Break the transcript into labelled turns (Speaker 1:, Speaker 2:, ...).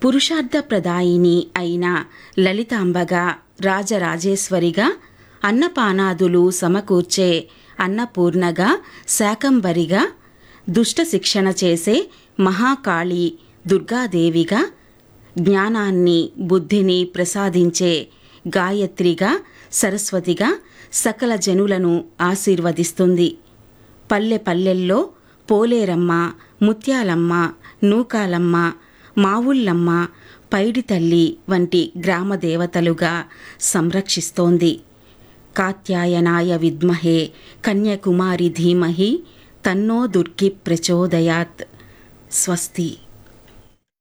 Speaker 1: పురుషార్థప్రదాయిని అయిన లలితాంబగా రాజరాజేశ్వరిగా అన్నపానాదులు సమకూర్చే అన్నపూర్ణగా శాకంబరిగా దుష్ట శిక్షణ చేసే మహాకాళి దుర్గాదేవిగా జ్ఞానాన్ని బుద్ధిని ప్రసాదించే గాయత్రిగా సరస్వతిగా సకల జనులను ఆశీర్వదిస్తుంది పల్లె పల్లెల్లో పోలేరమ్మ ముత్యాలమ్మ నూకాలమ్మ మావుళ్ళమ్మ పైడి తల్లి వంటి గ్రామ దేవతలుగా సంరక్షిస్తోంది కాత్యాయనాయ విద్మహే కన్యాకుమారి ధీమహి తన్నో దుర్గి ప్రచోదయాత్ స్వస్తి